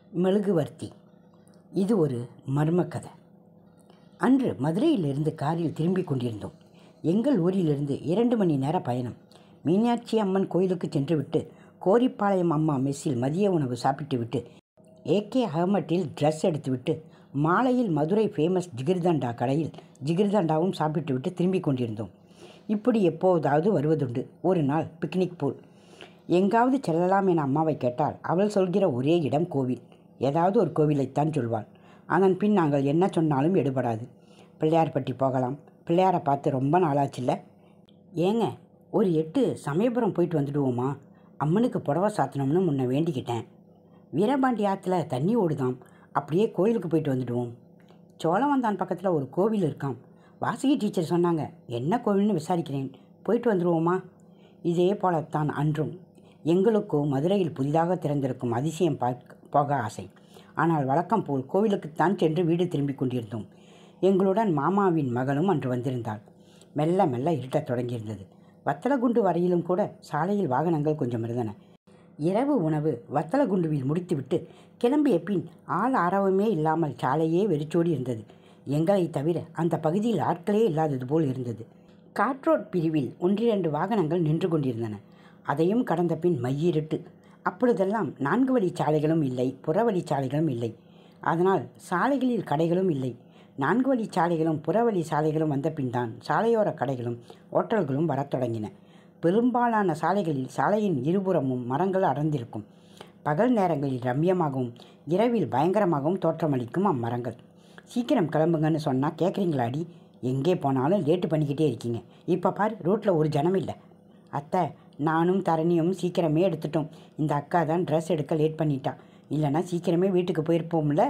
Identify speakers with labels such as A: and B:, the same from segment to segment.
A: மெழுகுவர்த்தி இது ஒரு மர்ம கதை அன்று மதுரையிலிருந்து காரில் திரும்பிக் கொண்டிருந்தோம் எங்கள் ஊரிலிருந்து இரண்டு மணி நேர பயணம் மீனாட்சி அம்மன் கோயிலுக்கு சென்றுவிட்டு கோரிப்பாளையம் அம்மா மெஸ்ஸில் மதிய உணவு சாப்பிட்டுவிட்டு ஏகே அகமட்டில் ட்ரெஸ் எடுத்துவிட்டு மாலையில் மதுரை ஃபேமஸ் ஜிகிர்தண்டா கடையில் ஜிகிர்தண்டாவும் சாப்பிட்டுவிட்டு திரும்பிக் கொண்டிருந்தோம் இப்படி எப்போதாவது வருவதுண்டு ஒரு நாள் பிக்னிக் போல் எங்காவது செல்லலாம் என அம்மாவை கேட்டால் அவள் சொல்கிற ஒரே இடம் கோவில் ஏதாவது ஒரு கோவிலைத்தான் சொல்வாள் அதன் பின் நாங்கள் என்ன சொன்னாலும் எடுபடாது பிள்ளையார்பட்டி போகலாம் பிள்ளையாரை பார்த்து ரொம்ப நாளாச்சுல்ல ஏங்க ஒரு எட்டு சமயபுரம் போயிட்டு வந்துடுவோமா அம்மனுக்கு புடவை சாத்தணும்னு முன்ன வேண்டிக்கிட்டேன் வீரபாண்டி ஆற்றுல தண்ணி ஓடுதாம் அப்படியே கோயிலுக்கு போயிட்டு வந்துடுவோம் சோழவந்தான் பக்கத்தில் ஒரு கோவில் இருக்காம் வாசகி டீச்சர் சொன்னாங்க என்ன கோவில்னு விசாரிக்கிறேன் போயிட்டு வந்துடுவோமா இதே போலத்தான் அன்றும் எங்களுக்கோ மதுரையில் புதிதாக திறந்திருக்கும் அதிசயம் பார்க்க போக ஆசை ஆனால் வழக்கம் போல் கோவிலுக்குத்தான் சென்று வீடு திரும்பிக் கொண்டிருந்தோம் எங்களுடன் மாமாவின் மகளும் அன்று வந்திருந்தாள் மெல்ல மெல்ல இருட்டத் தொடங்கியிருந்தது வத்தலகுண்டு வரையிலும் கூட சாலையில் வாகனங்கள் கொஞ்சம் இருந்தன இரவு உணவு வத்தலகுண்டுவில் முடித்துவிட்டு கிளம்பிய பின் ஆள் ஆரவமே இல்லாமல் சாலையே வெறிச்சோடி இருந்தது எங்களை தவிர அந்த பகுதியில் ஆட்களே இல்லாதது போல் இருந்தது காட்ரோட் பிரிவில் ஒன்றிரண்டு வாகனங்கள் நின்று கொண்டிருந்தன அதையும் கடந்த பின் மையிருட்டு அப்பொழுதெல்லாம் நான்கு வழி சாலைகளும் இல்லை புறவழி சாலைகளும் இல்லை அதனால் சாலைகளில் கடைகளும் இல்லை நான்கு வழி சாலைகளும் புறவழி சாலைகளும் வந்த பின் தான் சாலையோர கடைகளும் ஓட்டல்களும் வரத் தொடங்கின பெரும்பாலான சாலைகளில் சாலையின் இருபுறமும் மரங்கள் அடர்ந்திருக்கும் பகல் நேரங்களில் ரம்யமாகவும் இரவில் பயங்கரமாகவும் தோற்றமளிக்கும் அம்மரங்கள் சீக்கிரம் கிளம்புங்கன்னு சொன்னால் கேட்குறீங்களாடி எங்கே போனாலும் லேட்டு பண்ணிக்கிட்டே இருக்கீங்க இப்போ பார் ரோட்டில் ஒரு ஜனம் இல்லை அத்தை நானும் தரணியும் சீக்கிரமே எடுத்துட்டோம் இந்த அக்கா தான் ட்ரெஸ் எடுக்க லேட் பண்ணிட்டா இல்லைன்னா சீக்கிரமே வீட்டுக்கு போயிருப்போம்ல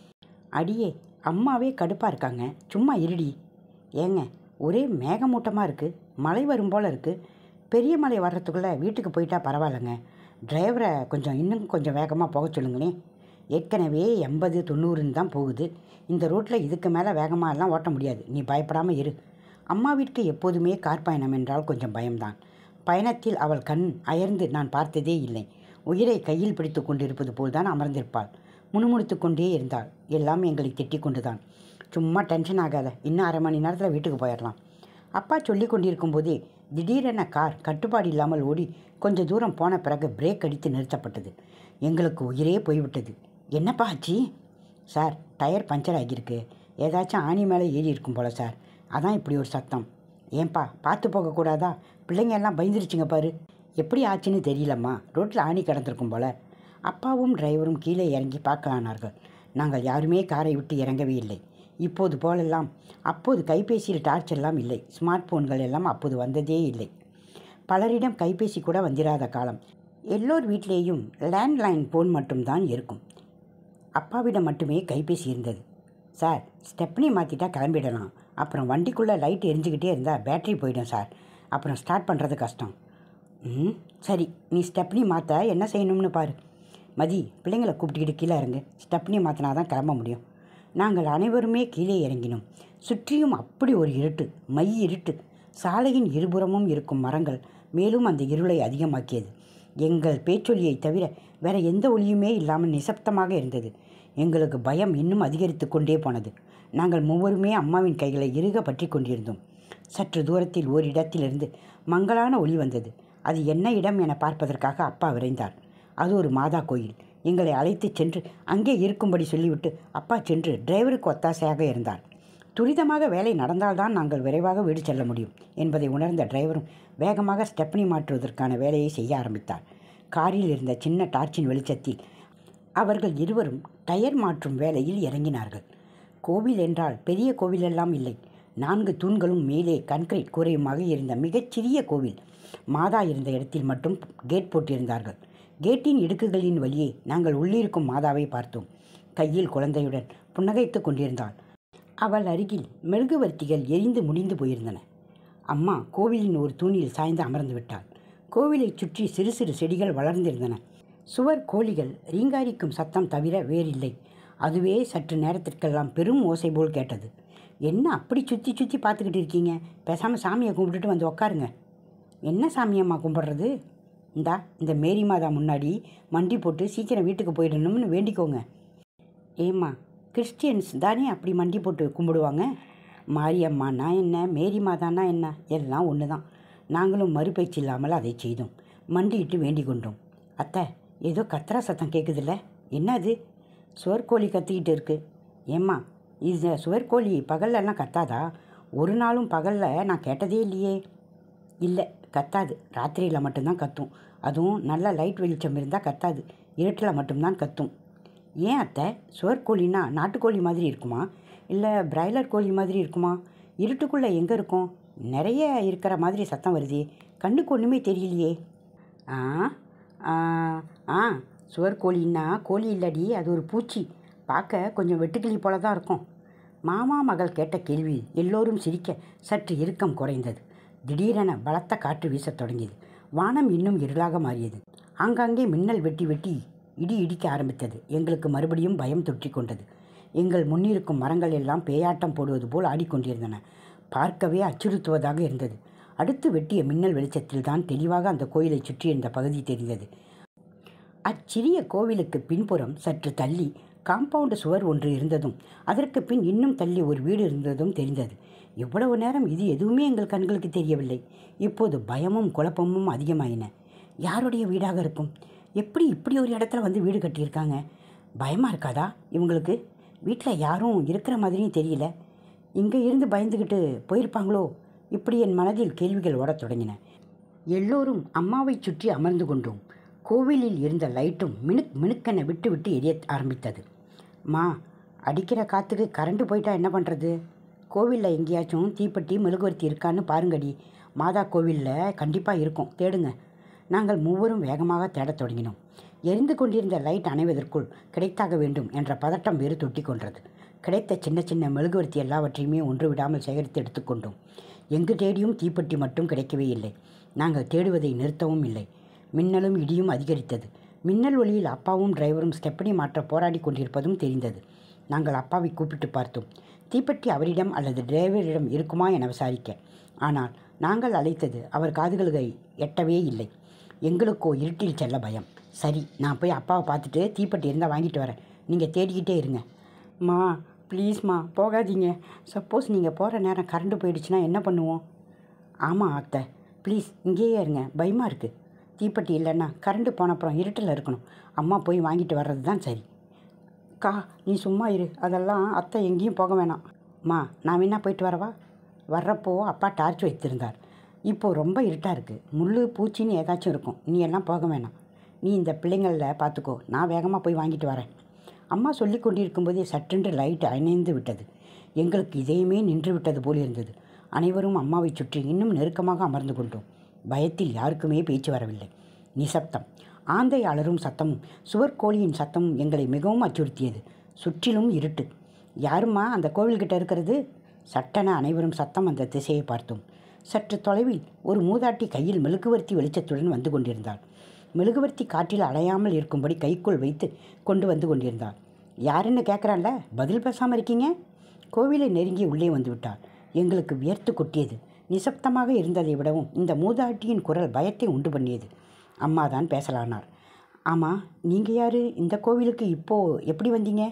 A: அடியே அம்மாவே கடுப்பாக இருக்காங்க சும்மா இருடி ஏங்க ஒரே மேகமூட்டமாக இருக்குது மழை வரும் போல் இருக்குது பெரிய மலை வர்றதுக்குள்ளே வீட்டுக்கு போயிட்டா பரவாயில்லைங்க டிரைவரை கொஞ்சம் இன்னும் கொஞ்சம் வேகமாக போக சொல்லுங்களேன் ஏற்கனவே எண்பது தொண்ணூறுன்னு தான் போகுது இந்த ரோட்டில் இதுக்கு மேலே வேகமாக எல்லாம் ஓட்ட முடியாது நீ பயப்படாமல் இரு அம்மாவிற்கு எப்போதுமே கார் பயணம் என்றால் கொஞ்சம் பயம்தான் பயணத்தில் அவள் கண் அயர்ந்து நான் பார்த்ததே இல்லை உயிரை கையில் பிடித்து கொண்டிருப்பது போல்தான் அமர்ந்திருப்பாள் முணுமுணுத்து கொண்டே இருந்தாள் எல்லாம் எங்களை திட்டிக் கொண்டுதான் சும்மா டென்ஷன் ஆகாத இன்னும் அரை மணி நேரத்தில் வீட்டுக்கு போயிடலாம் அப்பா சொல்லி கொண்டிருக்கும் போதே திடீரென கார் கட்டுப்பாடு இல்லாமல் ஓடி கொஞ்ச தூரம் போன பிறகு பிரேக் அடித்து நிறுத்தப்பட்டது எங்களுக்கு உயிரே போய்விட்டது என்னப்பா ஆச்சு சார் டயர் பஞ்சர் ஆகியிருக்கு ஏதாச்சும் ஆணி மேலே ஏறி இருக்கும் போல சார் அதான் இப்படி ஒரு சத்தம் ஏன்பா பார்த்து போகக்கூடாதா பிள்ளைங்க எல்லாம் பயந்துருச்சுங்க பாரு எப்படி ஆச்சுன்னு தெரியலம்மா ரோட்டில் ஆணி கிடந்திருக்கும் போல அப்பாவும் டிரைவரும் கீழே இறங்கி பார்க்கலானார்கள் நாங்கள் யாருமே காரை விட்டு இறங்கவே இல்லை இப்போது போலெல்லாம் அப்போது கைபேசியில் டார்ச் எல்லாம் இல்லை ஸ்மார்ட் போன்கள் எல்லாம் அப்போது வந்ததே இல்லை பலரிடம் கைபேசி கூட வந்திராத காலம் எல்லோர் வீட்டிலேயும் லேண்ட்லைன் போன் மட்டும்தான் இருக்கும் அப்பாவிடம் மட்டுமே கைபேசி இருந்தது சார் ஸ்டெப்னி மாற்றிட்டா கிளம்பிடலாம் அப்புறம் வண்டிக்குள்ளே லைட் எரிஞ்சுக்கிட்டே இருந்தால் பேட்டரி போயிடும் சார் அப்புறம் ஸ்டார்ட் பண்ணுறது கஷ்டம் ம் சரி நீ ஸ்டெப்னி மாற்ற என்ன செய்யணும்னு பாரு மதி பிள்ளைங்களை கூப்பிட்டுக்கிட்டு கீழே இறங்கு ஸ்டெப்னி மாற்றினா தான் கிளம்ப முடியும் நாங்கள் அனைவருமே கீழே இறங்கினோம் சுற்றியும் அப்படி ஒரு இருட்டு மை இருட்டு சாலையின் இருபுறமும் இருக்கும் மரங்கள் மேலும் அந்த இருளை அதிகமாக்கியது எங்கள் பேச்சொலியை தவிர வேற எந்த ஒலியுமே இல்லாமல் நிசப்தமாக இருந்தது எங்களுக்கு பயம் இன்னும் அதிகரித்து கொண்டே போனது நாங்கள் மூவருமே அம்மாவின் கைகளை இறுக பற்றி கொண்டிருந்தோம் சற்று தூரத்தில் ஓரிடத்திலிருந்து மங்கலான ஒளி வந்தது அது என்ன இடம் என பார்ப்பதற்காக அப்பா விரைந்தார் அது ஒரு மாதா கோயில் எங்களை அழைத்துச் சென்று அங்கே இருக்கும்படி சொல்லிவிட்டு அப்பா சென்று டிரைவருக்கு ஒத்தாசையாக இருந்தார் துரிதமாக வேலை நடந்தால்தான் நாங்கள் விரைவாக வீடு செல்ல முடியும் என்பதை உணர்ந்த டிரைவரும் வேகமாக ஸ்டெப்னி மாற்றுவதற்கான வேலையை செய்ய ஆரம்பித்தார் காரில் இருந்த சின்ன டார்ச்சின் வெளிச்சத்தில் அவர்கள் இருவரும் டயர் மாற்றும் வேலையில் இறங்கினார்கள் கோவில் என்றால் பெரிய கோவிலெல்லாம் இல்லை நான்கு தூண்களும் மேலே கன்கிரீட் கூரையுமாக இருந்த மிகச்சிறிய கோவில் மாதா இருந்த இடத்தில் மட்டும் கேட் போட்டிருந்தார்கள் கேட்டின் இடுக்குகளின் வழியே நாங்கள் உள்ளிருக்கும் மாதாவை பார்த்தோம் கையில் குழந்தையுடன் புன்னகைத்து கொண்டிருந்தாள் அவள் அருகில் மெழுகுவர்த்திகள் எரிந்து முடிந்து போயிருந்தன அம்மா கோவிலின் ஒரு தூணில் சாய்ந்து அமர்ந்து விட்டாள் கோவிலைச் சுற்றி சிறு சிறு செடிகள் வளர்ந்திருந்தன சுவர் கோழிகள் ரீங்காரிக்கும் சத்தம் தவிர வேறில்லை அதுவே சற்று நேரத்திற்கெல்லாம் பெரும் ஓசை போல் கேட்டது என்ன அப்படி சுற்றி சுற்றி பார்த்துக்கிட்டு இருக்கீங்க பேசாமல் சாமியை கும்பிட்டுட்டு வந்து உக்காருங்க என்ன சாமியம்மா கும்பிட்றது இந்தா இந்த மேரி மாதா முன்னாடி மண்டி போட்டு சீக்கிரம் வீட்டுக்கு போயிடணும்னு வேண்டிக்கோங்க ஏம்மா கிறிஸ்டியன்ஸ் தானே அப்படி மண்டி போட்டு கும்பிடுவாங்க மாரியம்மானா என்ன மேரி மாதானா என்ன எல்லாம் ஒன்று தான் நாங்களும் மறுபேச்சு இல்லாமல் அதை செய்தோம் மண்டியிட்டு வேண்டிக் கொண்டோம் அத்தை ஏதோ கத்துறா சத்தம் கேட்குதுல்ல என்ன அது சுவர்கோழி கத்திக்கிட்டு இருக்கு ஏம்மா இது சுவர்கோழி பகல்லலாம் கத்தாதா ஒரு நாளும் பகலில் நான் கேட்டதே இல்லையே இல்லை கத்தாது ராத்திரியில் மட்டும்தான் கத்தும் அதுவும் நல்ல லைட் வெளிச்சம் இருந்தால் கத்தாது இருட்டில் மட்டும்தான் கத்தும் ஏன் அத்தை சுவர்கோழின்னா நாட்டுக்கோழி மாதிரி இருக்குமா இல்லை பிராய்லர் கோழி மாதிரி இருக்குமா இருட்டுக்குள்ளே எங்கே இருக்கும் நிறைய இருக்கிற மாதிரி சத்தம் வருதே கண்ணுக்கு ஒன்றுமே தெரியலையே ஆ ஆ, ஆ சுவர்கோழின்னா கோழி இல்லடி அது ஒரு பூச்சி பார்க்க கொஞ்சம் வெட்டுக்கிளி போல தான் இருக்கும் மாமா மகள் கேட்ட கேள்வி எல்லோரும் சிரிக்க சற்று இறுக்கம் குறைந்தது திடீரென பலத்த காற்று வீசத் தொடங்கியது வானம் இன்னும் இருளாக மாறியது ஆங்காங்கே மின்னல் வெட்டி வெட்டி இடி இடிக்க ஆரம்பித்தது எங்களுக்கு மறுபடியும் பயம் தொற்றிக் கொண்டது எங்கள் முன்னிருக்கும் மரங்கள் எல்லாம் பேயாட்டம் போடுவது போல் ஆடிக்கொண்டிருந்தன பார்க்கவே அச்சுறுத்துவதாக இருந்தது அடுத்து வெட்டிய மின்னல் வெளிச்சத்தில் தான் தெளிவாக அந்த கோயிலை சுற்றியிருந்த பகுதி தெரிந்தது அச்சிறிய கோவிலுக்கு பின்புறம் சற்று தள்ளி காம்பவுண்டு சுவர் ஒன்று இருந்ததும் அதற்கு பின் இன்னும் தள்ளி ஒரு வீடு இருந்ததும் தெரிந்தது இவ்வளவு நேரம் இது எதுவுமே எங்கள் கண்களுக்கு தெரியவில்லை இப்போது பயமும் குழப்பமும் அதிகமாயின யாருடைய வீடாக இருக்கும் எப்படி இப்படி ஒரு இடத்துல வந்து வீடு கட்டியிருக்காங்க பயமாக இருக்காதா இவங்களுக்கு வீட்டில் யாரும் இருக்கிற மாதிரியும் தெரியல இங்கே இருந்து பயந்துக்கிட்டு போயிருப்பாங்களோ இப்படி என் மனதில் கேள்விகள் ஓடத் தொடங்கின எல்லோரும் அம்மாவை சுற்றி அமர்ந்து கொண்டோம் கோவிலில் இருந்த லைட்டும் மினுக் மினுக்கென விட்டு விட்டு எரிய ஆரம்பித்தது மா அடிக்கிற காற்றுக்கு கரண்ட் போயிட்டா என்ன பண்ணுறது கோவிலில் எங்கேயாச்சும் தீப்பெட்டி மெழுகுவர்த்தி இருக்கான்னு பாருங்கடி மாதா கோவிலில் கண்டிப்பாக இருக்கும் தேடுங்க நாங்கள் மூவரும் வேகமாக தேடத் தொடங்கினோம் எரிந்து கொண்டிருந்த லைட் அணைவதற்குள் கிடைத்தாக வேண்டும் என்ற பதட்டம் வேறு தொட்டி கொண்டது கிடைத்த சின்ன சின்ன மெழுகுவர்த்தி எல்லாவற்றையுமே ஒன்று விடாமல் சேகரித்து எடுத்துக்கொண்டோம் எங்கு தேடியும் தீப்பெட்டி மட்டும் கிடைக்கவே இல்லை நாங்கள் தேடுவதை நிறுத்தவும் இல்லை மின்னலும் இடியும் அதிகரித்தது மின்னல் ஒளியில் அப்பாவும் டிரைவரும் ஸ்டெப்பனி மாற்ற போராடி கொண்டிருப்பதும் தெரிந்தது நாங்கள் அப்பாவை கூப்பிட்டு பார்த்தோம் தீப்பெட்டி அவரிடம் அல்லது டிரைவரிடம் இருக்குமா என விசாரிக்க ஆனால் நாங்கள் அழைத்தது அவர் காதுகளை எட்டவே இல்லை எங்களுக்கோ இருட்டில் செல்ல பயம் சரி நான் போய் அப்பாவை பார்த்துட்டு தீப்பெட்டி இருந்தால் வாங்கிட்டு வரேன் நீங்கள் தேடிக்கிட்டே இருங்க மா ப்ளீஸ்மா போகாதீங்க சப்போஸ் நீங்கள் போகிற நேரம் கரண்ட் போயிடுச்சுன்னா என்ன பண்ணுவோம் ஆமாம் அத்தை ப்ளீஸ் இங்கேயே இருங்க பயமாக இருக்குது தீப்பெட்டி இல்லைன்னா கரண்ட் போனப்புறம் இருட்டில் இருக்கணும் அம்மா போய் வாங்கிட்டு வர்றது தான் சரி கா நீ சும்மா இரு அதெல்லாம் அத்தை எங்கேயும் போக வேணாம் மா நான் வேணா போயிட்டு வரவா வர்றப்போ அப்பா டார்ச் வைத்திருந்தார் இப்போது ரொம்ப இருட்டாக இருக்குது முள் பூச்சின்னு ஏதாச்சும் இருக்கும் நீ எல்லாம் போக வேணாம் நீ இந்த பிள்ளைங்களில் பார்த்துக்கோ நான் வேகமாக போய் வாங்கிட்டு வரேன் அம்மா சொல்லி கொண்டிருக்கும்போதே சற்றென்று லைட் அணைந்து விட்டது எங்களுக்கு இதயமே நின்று விட்டது போல் இருந்தது அனைவரும் அம்மாவை சுற்றி இன்னும் நெருக்கமாக அமர்ந்து கொண்டோம் பயத்தில் யாருக்குமே பேச்சு வரவில்லை நிசப்தம் ஆந்தை அலறும் சத்தமும் சுவர்கோழியின் சத்தமும் எங்களை மிகவும் அச்சுறுத்தியது சுற்றிலும் இருட்டு யாரும்மா அந்த கோவில்கிட்ட இருக்கிறது சட்டென அனைவரும் சத்தம் அந்த திசையை பார்த்தோம் சற்று தொலைவில் ஒரு மூதாட்டி கையில் மெழுகுவர்த்தி வெளிச்சத்துடன் வந்து கொண்டிருந்தாள் மெழுகுவர்த்தி காற்றில் அலையாமல் இருக்கும்படி கைக்குள் வைத்து கொண்டு வந்து கொண்டிருந்தாள் யாருன்னு கேட்குறான்ல பதில் பேசாமல் இருக்கீங்க கோவிலை நெருங்கி உள்ளே வந்து விட்டாள் எங்களுக்கு வியர்த்து கொட்டியது நிசப்தமாக இருந்ததை விடவும் இந்த மூதாட்டியின் குரல் பயத்தை உண்டு பண்ணியது அம்மா தான் பேசலானார் ஆமாம் நீங்கள் யார் இந்த கோவிலுக்கு இப்போது எப்படி வந்தீங்க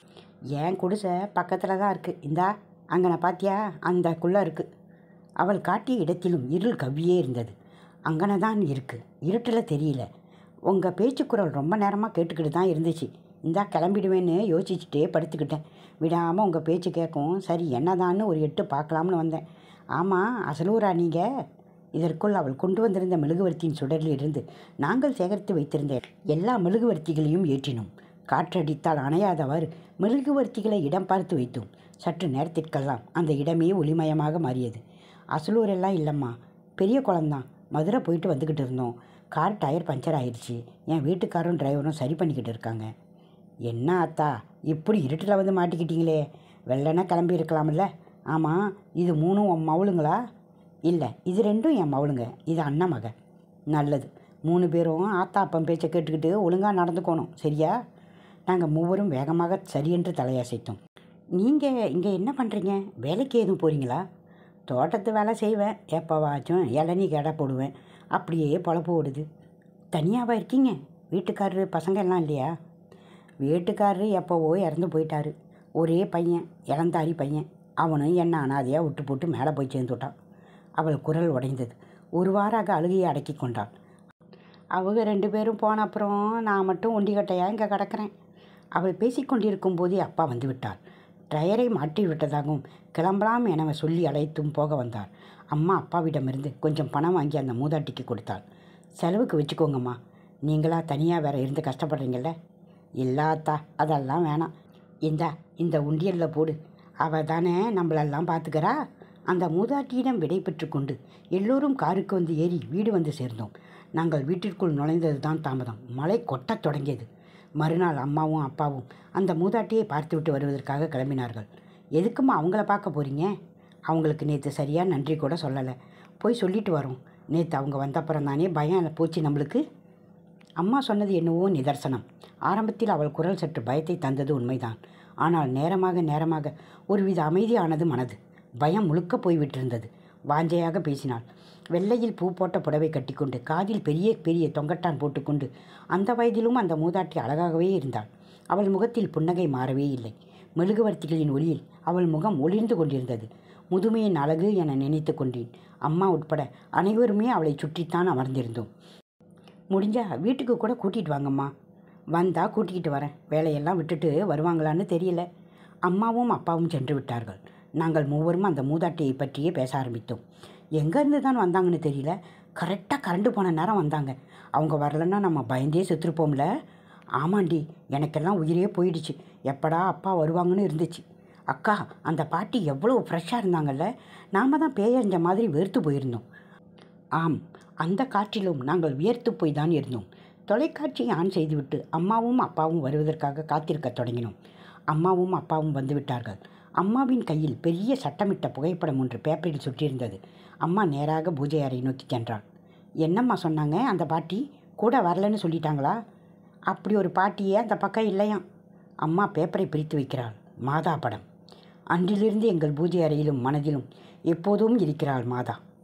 A: என் குடிசை பக்கத்தில் தான் இருக்குது இந்தா அங்கன பாத்தியா அந்த குள்ளே இருக்குது அவள் காட்டிய இடத்திலும் இருள் கவ்வியே இருந்தது அங்கன தான் இருக்குது இருட்டில் தெரியல உங்கள் பேச்சுக்குரல் ரொம்ப நேரமாக கேட்டுக்கிட்டு தான் இருந்துச்சு இந்தா கிளம்பிடுவேன்னு யோசிச்சுட்டே படுத்துக்கிட்டேன் விடாமல் உங்கள் பேச்சு கேட்கும் சரி என்னதான்னு ஒரு எட்டு பார்க்கலாம்னு வந்தேன் ஆமாம் அசலூரா நீங்கள் இதற்குள் அவள் கொண்டு வந்திருந்த மெழுகுவர்த்தியின் சுடரில் இருந்து நாங்கள் சேகரித்து வைத்திருந்த எல்லா மெழுகுவர்த்திகளையும் ஏற்றினோம் காற்றடித்தால் அணையாதவாறு மெழுகுவர்த்திகளை இடம் பார்த்து வைத்தோம் சற்று நேரத்திற்கெல்லாம் அந்த இடமே ஒளிமயமாக மாறியது அசலூர் எல்லாம் இல்லைம்மா பெரிய குளம்தான் மதுரை போயிட்டு வந்துக்கிட்டு இருந்தோம் கார் டயர் பஞ்சர் ஆயிடுச்சு என் வீட்டுக்காரும் டிரைவரும் சரி பண்ணிக்கிட்டு இருக்காங்க என்ன அத்தா இப்படி இருட்டில் வந்து மாட்டிக்கிட்டீங்களே வெள்ளனா கிளம்பி இருக்கலாம்ல ஆமாம் இது மூணும் உன் மவளுங்களா இல்லை இது ரெண்டும் என் மவளுங்க இது அண்ணன் மக நல்லது மூணு பேரும் ஆத்தா அப்பன் பேச்சை கேட்டுக்கிட்டு ஒழுங்காக நடந்துக்கணும் சரியா நாங்கள் மூவரும் வேகமாக சரியென்று தலையசைத்தோம் நீங்கள் இங்கே என்ன பண்ணுறீங்க வேலைக்கு எதுவும் போகிறீங்களா தோட்டத்து வேலை செய்வேன் எப்போவாச்சும் இளநீ கடை போடுவேன் அப்படியே பொழப்பு ஓடுது தனியாவா இருக்கீங்க வீட்டுக்காரரு பசங்க எல்லாம் இல்லையா வீட்டுக்காரரு எப்போவோ இறந்து போயிட்டாரு ஒரே பையன் இளந்தாரி பையன் அவனும் என்ன அனாதையாக விட்டு போட்டு மேலே போய் சேர்ந்துட்டான் அவள் குரல் உடைந்தது ஒரு வாராக அழுகையை அடக்கி கொண்டாள் அவங்க ரெண்டு பேரும் போன அப்புறம் நான் மட்டும் ஒண்டிக்கட்டையாக இங்கே கிடக்கிறேன் அவள் பேசிக்கொண்டிருக்கும் போதே அப்பா வந்து விட்டார் டயரை மாற்றி விட்டதாகவும் கிளம்பலாம் என சொல்லி அழைத்தும் போக வந்தார் அம்மா அப்பாவிடமிருந்து கொஞ்சம் பணம் வாங்கி அந்த மூதாட்டிக்கு கொடுத்தாள் செலவுக்கு வச்சுக்கோங்கம்மா நீங்களா தனியாக வேற இருந்து கஷ்டப்படுறீங்கல்ல இல்லாத்தா அதெல்லாம் வேணாம் இந்தா இந்த உண்டியலில் போடு அவ தானே நம்மளெல்லாம் பார்த்துக்கிறா அந்த மூதாட்டியிடம் விடை பெற்று கொண்டு எல்லோரும் காருக்கு வந்து ஏறி வீடு வந்து சேர்ந்தோம் நாங்கள் வீட்டிற்குள் நுழைந்தது தான் தாமதம் மழை கொட்டத் தொடங்கியது மறுநாள் அம்மாவும் அப்பாவும் அந்த மூதாட்டியை பார்த்துவிட்டு வருவதற்காக கிளம்பினார்கள் எதுக்கும்மா அவங்கள பார்க்க போகிறீங்க அவங்களுக்கு நேற்று சரியாக நன்றி கூட சொல்லலை போய் சொல்லிட்டு வரோம் நேற்று அவங்க வந்தப்புறம் தானே பயம் போச்சு நம்மளுக்கு அம்மா சொன்னது என்னவோ நிதர்சனம் ஆரம்பத்தில் அவள் குரல் சற்று பயத்தை தந்தது உண்மைதான் ஆனால் நேரமாக நேரமாக ஒருவித அமைதியானது மனது பயம் முழுக்க போய்விட்டிருந்தது வாஞ்சையாக பேசினாள் வெள்ளையில் பூ போட்ட புடவை கட்டிக்கொண்டு காதில் பெரிய பெரிய தொங்கட்டான் போட்டுக்கொண்டு அந்த வயதிலும் அந்த மூதாட்டி அழகாகவே இருந்தாள் அவள் முகத்தில் புன்னகை மாறவே இல்லை மெழுகுவர்த்திகளின் ஒளியில் அவள் முகம் ஒளிர்ந்து கொண்டிருந்தது முதுமையின் அழகு என நினைத்து கொண்டேன் அம்மா உட்பட அனைவருமே அவளை சுற்றித்தான் அமர்ந்திருந்தோம் முடிஞ்சா வீட்டுக்கு கூட கூட்டிகிட்டு வாங்கம்மா வந்தா கூட்டிகிட்டு வரேன் வேலையெல்லாம் விட்டுட்டு வருவாங்களான்னு தெரியல அம்மாவும் அப்பாவும் சென்று விட்டார்கள் நாங்கள் மூவரும் அந்த மூதாட்டியை பற்றியே பேச ஆரம்பித்தோம் எங்கேருந்து தான் வந்தாங்கன்னு தெரியல கரெக்டாக கரண்டு போன நேரம் வந்தாங்க அவங்க வரலன்னா நம்ம பயந்தே செத்துருப்போம்ல ஆமாண்டி எனக்கெல்லாம் உயிரே போயிடுச்சு எப்படா அப்பா வருவாங்கன்னு இருந்துச்சு அக்கா அந்த பாட்டி எவ்வளோ ஃப்ரெஷ்ஷாக இருந்தாங்கல்ல நாம தான் பேயறிஞ்ச மாதிரி வெறுத்து போயிருந்தோம் ஆம் அந்த காற்றிலும் நாங்கள் வியர்த்து போய் தான் இருந்தோம் தொலைக்காட்சியை ஆன் செய்துவிட்டு அம்மாவும் அப்பாவும் வருவதற்காக காத்திருக்கத் தொடங்கினோம் அம்மாவும் அப்பாவும் வந்துவிட்டார்கள் அம்மாவின் கையில் பெரிய சட்டமிட்ட புகைப்படம் ஒன்று பேப்பரில் சுற்றியிருந்தது அம்மா நேராக பூஜை அறை நோக்கி சென்றாள் என்னம்மா சொன்னாங்க அந்த பாட்டி கூட வரலன்னு சொல்லிட்டாங்களா அப்படி ஒரு பாட்டியே அந்த பக்கம் இல்லையாம் அம்மா பேப்பரை பிரித்து வைக்கிறாள் மாதா படம் அன்றிலிருந்து எங்கள் பூஜை அறையிலும் மனதிலும் எப்போதும் இருக்கிறாள் மாதா